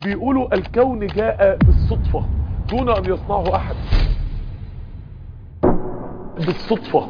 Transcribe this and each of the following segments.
بيقولوا الكون جاء بالصدفة دون ان يصنعه احد بالصدفة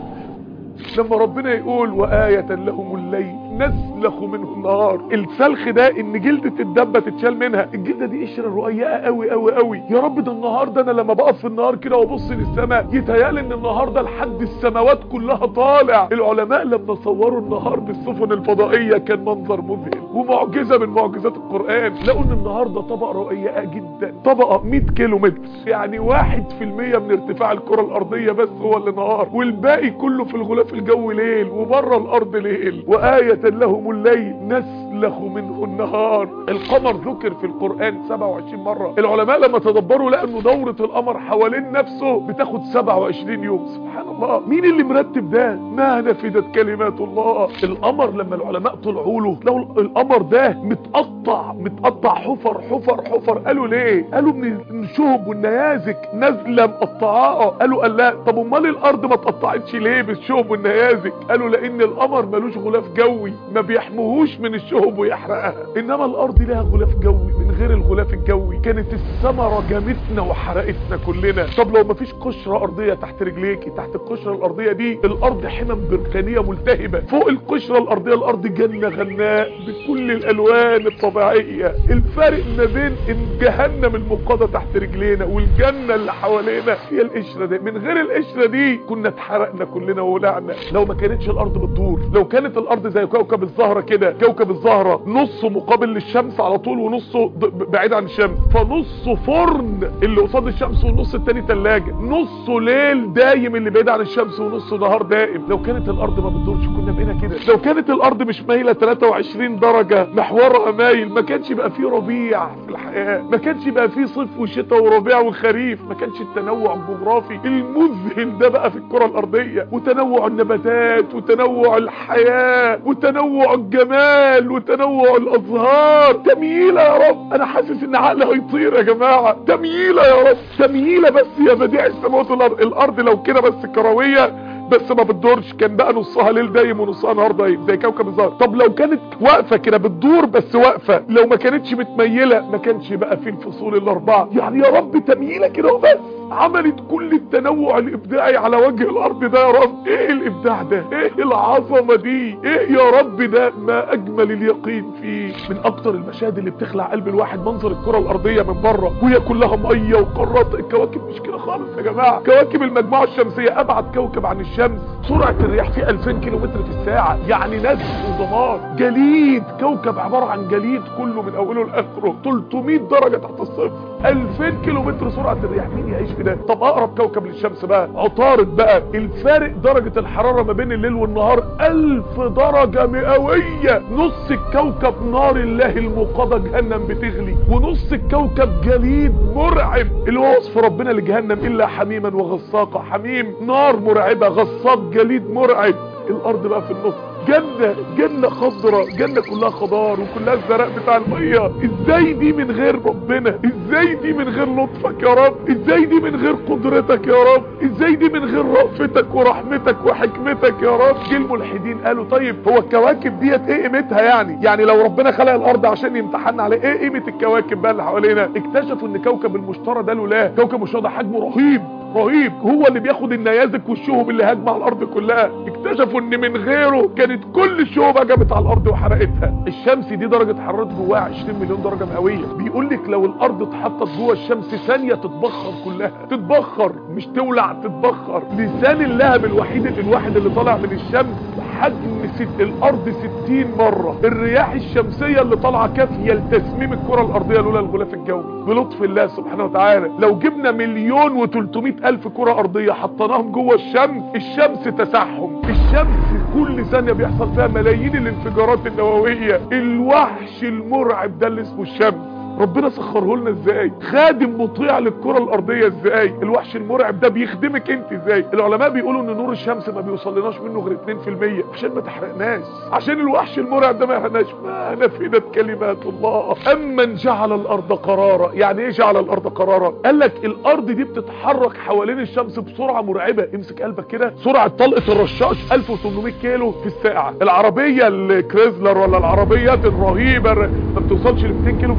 لما ربنا يقول وآية لهم الليل نسلخ منه النهار السلخ ده ان جلدة الدبة تتشال منها الجلدة دي قشرة رقيقة قوي قوي قوي يا رب ده النهار ده انا لما بقف في النهار كده وابص للسماء يتهيألي ان النهار ده لحد السماوات كلها طالع العلماء لما صوروا النهار بالسفن الفضائية كان منظر مذهل ومعجزة من معجزات القرآن لقوا ان النهار ده طبقة رقيقة جدا طبقة 100 كيلو متر يعني واحد في المية من ارتفاع الكرة الارضية بس هو اللي نهار والباقي كله في الغلاف الجوي ليل وبره الارض ليل وآية لهم الليل نسلخ منه النهار القمر ذكر في القرآن 27 مرة العلماء لما تدبروا لقوا ان دورة القمر حوالين نفسه بتاخد 27 يوم سبحان الله مين اللي مرتب ده ما نفدت كلمات الله القمر لما العلماء طلعوا له لو القمر ده متقطع متقطع حفر حفر حفر قالوا ليه قالوا من الشهب والنيازك نازله مقطعاه قالوا قال لا طب امال الارض ما اتقطعتش ليه بالشهب والنيازك قالوا لان القمر ملوش غلاف جوي ما بيحموهوش من الشهب ويحرقها انما الارض لها غلاف جوي من غير الغلاف الجوي كانت الثمره جابتنا وحرقتنا كلنا طب لو ما فيش قشره ارضيه تحت رجليكي تحت القشره الارضيه دي الارض حمم بركانيه ملتهبه فوق القشره الارضيه الارض جنه غناء بكل الالوان الطبيعيه الفرق ما بين ان جهنم المقاده تحت رجلينا والجنه اللي حوالينا هي القشره دي من غير القشره دي كنا اتحرقنا كلنا وولعنا لو ما كانتش الارض بتدور لو كانت الارض زي كوكب الزهره كده كوكب الزهره نصه مقابل للشمس على طول ونصه بعيد عن الشمس فنصه فرن اللي قصاد الشمس والنص التاني تلاجة نصه ليل دايم اللي بعيد عن الشمس ونصه نهار دائم لو كانت الارض ما بتدورش كنا بقينا كده لو كانت الارض مش مايله 23 درجه محورها مايل ما كانش يبقى فيه ربيع في الحياه ما كانش يبقى فيه صيف وشتاء وربيع وخريف ما كانش التنوع الجغرافي المذهل ده بقى في الكره الارضيه وتنوع النباتات وتنوع الحياه وتنوع الجمال وتنوع الازهار تمييله يا رب انا حاسس ان عقلي هيطير يا جماعه تمييله يا رب تمييله بس يا بديع السماوات والارض الارض لو كده بس كرويه بس ما بتدورش كان بقى نصها ليل دايم ونصها نهار دايم زي كوكب الزهر طب لو كانت واقفه كده بتدور بس واقفه لو ما كانتش متميله ما كانش بقى في الفصول الاربعه يعني يا رب تمييله كده وبس عملت كل التنوع الابداعي على وجه الارض ده يا رب ايه الابداع ده ايه العظمه دي ايه يا رب ده ما اجمل اليقين فيه من اكتر المشاهد اللي بتخلع قلب الواحد منظر الكره الارضيه من بره وهي كلها ميه وقارات الكواكب مش كده خالص يا جماعه كواكب المجموعه الشمسيه ابعد كوكب عن الشمس سرعه الرياح فيه 2000 كيلو متر في الساعه يعني نزل ودمار جليد كوكب عباره عن جليد كله من اوله لاخره 300 درجه تحت الصفر 2000 كيلو متر سرعه الرياح مين يعيش في ده طب اقرب كوكب للشمس بقى عطارد بقى الفارق درجة الحرارة ما بين الليل والنهار الف درجة مئوية نص الكوكب نار الله الموقدة جهنم بتغلي ونص الكوكب جليد مرعب اللي هو وصف ربنا لجهنم الا حميما وغساقا حميم نار مرعبة غساق جليد مرعب الارض بقى في النص جنة جنة خضرة جنة كلها خضار وكلها الزرق بتاع المية ازاي دي من غير ربنا ازاي دي من غير لطفك يا رب ازاي دي من غير قدرتك يا رب ازاي دي من غير رأفتك ورحمتك وحكمتك يا رب جه الملحدين قالوا طيب هو الكواكب ديت ايه قيمتها يعني يعني لو ربنا خلق الارض عشان يمتحن عليه ايه قيمة الكواكب بقى اللي حوالينا اكتشفوا ان كوكب المشتري ده لولاه كوكب المشتري ده حجمه رهيب رهيب هو اللي بياخد النيازك والشهب اللي هاجمه على الارض كلها اكتشفوا ان من غيره كانت كل الشهب هجمت على الارض وحرقتها الشمس دي درجة حرارة جواها 20 مليون درجة مئوية بيقول لك لو الارض اتحطت جوه الشمس ثانية تتبخر كلها تتبخر مش تولع تتبخر لسان اللهب الوحيد الواحد اللي طالع من الشمس حجم ست الارض 60 مرة الرياح الشمسية اللي طالعة كافية لتسميم الكرة الارضية لولا الغلاف الجوي بلطف الله سبحانه وتعالى لو جبنا مليون و300 الف كرة ارضية حطيناهم جوه الشمس الشمس تسعهم الشمس كل ثانية بيحصل فيها ملايين الانفجارات النووية الوحش المرعب ده اللي اسمه الشمس ربنا سخره لنا ازاي خادم مطيع للكره الارضيه ازاي الوحش المرعب ده بيخدمك انت ازاي العلماء بيقولوا ان نور الشمس ما بيوصلناش منه غير 2% عشان ما تحرقناش عشان الوحش المرعب ده ما يحرقناش ما نفدت كلمات الله امن جعل الارض قرارا يعني ايه جعل الارض قرارا قال لك الارض دي بتتحرك حوالين الشمس بسرعه مرعبه امسك قلبك كده سرعه طلقه الرشاش 1800 كيلو في الساعه العربيه الكريزلر ولا العربيات الرهيبه ما بتوصلش ل 200 كيلو في الساعه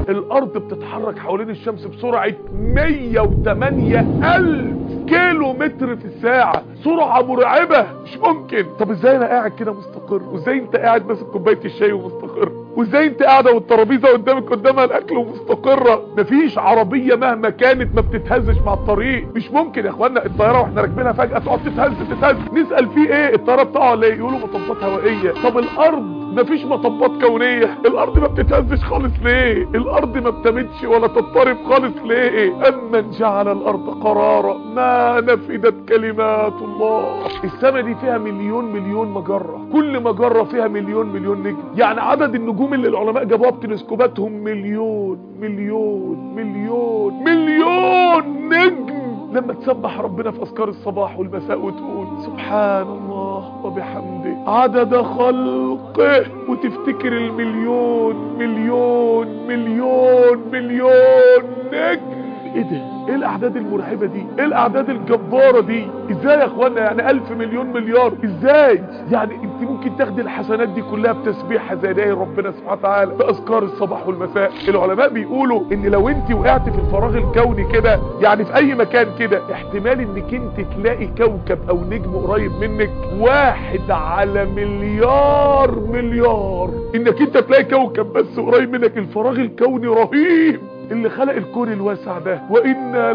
الساعة الارض بتتحرك حوالين الشمس بسرعة 108 الف كيلو متر في الساعة سرعة مرعبة مش ممكن طب ازاي انا قاعد كده مستقر وازاي انت قاعد ماسك كوباية الشاي ومستقر وازاي انت قاعدة والترابيزة قدامك قدامها الاكل ومستقرة مفيش عربية مهما كانت ما بتتهزش مع الطريق مش ممكن يا اخوانا الطيارة واحنا راكبينها فجأة تقعد تتهز تتهز نسأل فيه ايه الطيارة بتاعه ولا ايه يقولوا مطبات هوائية طب الارض مفيش مطبات كونية الارض ما بتتهزش خالص ليه الارض ما بتمدش ولا تضطرب خالص ليه امن جعل الارض قرارا ما نفدت كلمات الله السماء دي فيها مليون مليون مجرة كل مجرة فيها مليون مليون نجم يعني عدد النجوم اللي العلماء جابوها بتلسكوباتهم مليون مليون مليون مليون نجم لما تسبح ربنا في اذكار الصباح والمساء وتقول سبحان الله وبحمده عدد خلقه وتفتكر المليون مليون مليون مليون نجم ايه ده ايه الاعداد المرعبه دي ايه الاعداد الجباره دي ازاي يا اخوانا يعني الف مليون مليار ازاي يعني انت ممكن تاخدي الحسنات دي كلها بتسبيح زي ربنا سبحانه وتعالى في اذكار الصباح والمساء العلماء بيقولوا ان لو انت وقعت في الفراغ الكوني كده يعني في اي مكان كده احتمال انك انت تلاقي كوكب او نجم قريب منك واحد على مليار مليار انك انت تلاقي كوكب بس قريب منك الفراغ الكوني رهيب اللي خلق الكون الواسع ده وإنا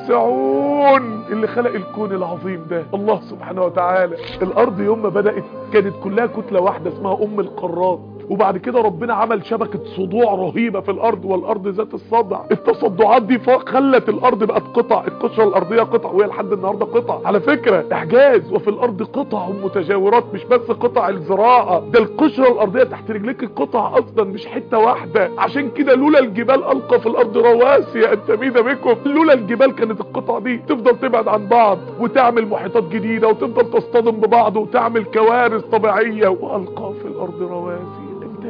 لموسعون اللي خلق الكون العظيم ده الله سبحانه وتعالى الأرض يوم ما بدأت كانت كلها كتلة واحدة اسمها أم القارات وبعد كده ربنا عمل شبكة صدوع رهيبة في الارض والارض ذات الصدع التصدعات دي خلت الارض بقت قطع القشرة الارضية قطع وهي لحد النهاردة قطع على فكرة احجاز وفي الارض قطع متجاورات مش بس قطع الزراعة ده القشرة الارضية تحت رجليك قطع اصلا مش حتة واحدة عشان كده لولا الجبال القى في الارض رواسي ان تميد بكم لولا الجبال كانت القطع دي تفضل تبعد عن بعض وتعمل محيطات جديدة وتفضل تصطدم ببعض وتعمل كوارث طبيعية والقى في الارض رواسي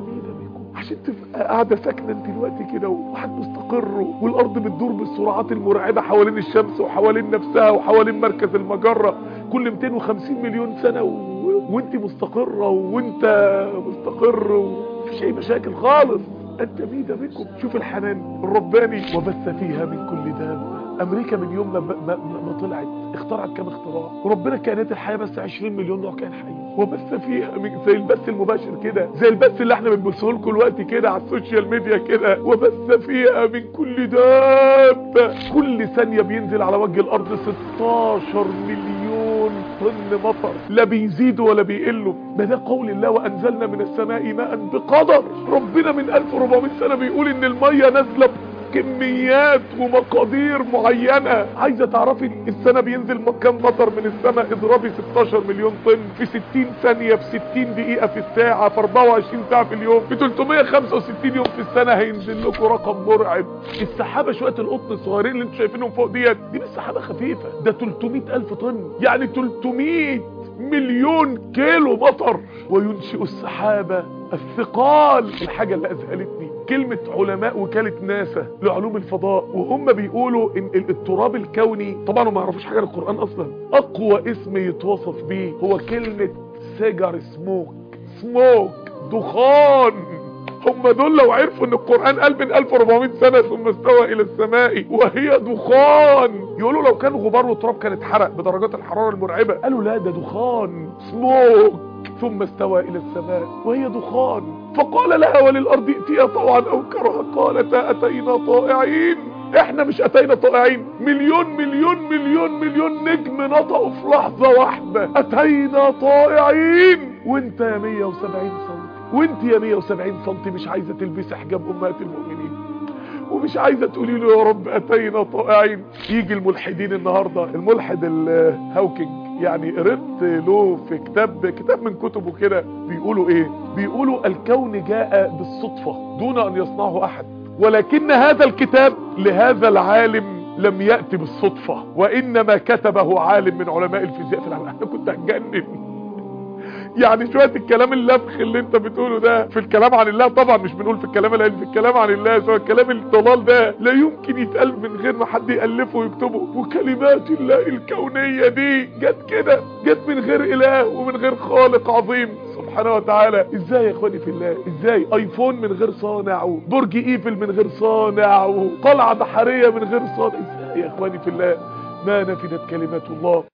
عشان تبقى قاعدة ساكنة انت دلوقتي كده وواحد مستقر والارض بتدور بالسرعات المرعبة حوالين الشمس وحوالين نفسها وحوالين مركز المجرة كل 250 مليون سنة و... وانت مستقرة وانت مستقر ومفيش اي مشاكل خالص انت بيد بكم شوف الحنان الرباني وبث فيها من كل دابة امريكا من يوم ما, ما, ما, ما طلعت اخترعت كام اختراع وربنا كانت الحياة بس 20 مليون نوع كائن حي وبث فيها من زي البث المباشر كده زي البث اللي احنا بنبثه لكم دلوقتي كده على السوشيال ميديا كده وبث فيها من كل دابة كل ثانية بينزل على وجه الارض 16 مليون طن مطر لا بيزيدوا ولا بيقلوا ده ده قول الله وانزلنا من السماء ماء بقدر ربنا من 1400 سنة بيقول ان المية نازلة كميات ومقادير معينة عايزة تعرفي السنة بينزل كم مطر من السماء اضربي 16 مليون طن في 60 ثانية في 60 دقيقة في الساعة في 24 ساعة في اليوم في 365 يوم في السنة هينزل لكم رقم مرعب السحابة شوية القطن الصغيرين اللي انتوا شايفينهم فوق ديت دي مش سحابة خفيفة ده 300 ألف طن يعني 300 مليون كيلو مطر وينشئ السحابة الثقال الحاجة اللي أذهلتني كلمة علماء وكالة ناسا لعلوم الفضاء وهم بيقولوا ان التراب الكوني طبعا ما يعرفوش حاجة للقرآن اصلا اقوى اسم يتوصف بيه هو كلمة سيجار سموك سموك دخان هم دول لو عرفوا ان القرآن قال من 1400 سنة ثم استوى الى السماء وهي دخان يقولوا لو كان غبار وتراب كان اتحرق بدرجات الحرارة المرعبة قالوا لا ده دخان سموك ثم استوى الى السماء وهي دخان فقال لها وللارض ائتيا طوعا او كرها قالتا اتينا طائعين احنا مش اتينا طائعين مليون مليون مليون مليون نجم نطقوا في لحظة واحدة اتينا طائعين وانت يا 170 سم وانت يا 170 سم مش عايزة تلبسي حجاب امهات المؤمنين ومش عايزة تقولي له يا رب اتينا طائعين يجي الملحدين النهاردة الملحد الهاوكينج يعني قريت له في كتاب كتاب من كتبه كده بيقولوا ايه بيقولوا الكون جاء بالصدفة دون ان يصنعه احد ولكن هذا الكتاب لهذا العالم لم يأتي بالصدفة وإنما كتبه عالم من علماء الفيزياء في العالم أنا كنت هتجنن يعني شوية الكلام اللبخ اللي انت بتقوله ده في الكلام عن الله طبعا مش بنقول في الكلام العلمي في الكلام عن الله سواء الكلام الضلال ده لا يمكن يتقال من غير ما حد يألفه ويكتبه وكلمات الله الكونية دي جت كده جت من غير اله ومن غير خالق عظيم سبحانه وتعالى ازاي يا اخواني في الله ازاي ايفون من غير صانع برج ايفل من غير صانع وقلعة بحرية من غير صانع ازاي يا اخواني في الله ما نفدت كلمات الله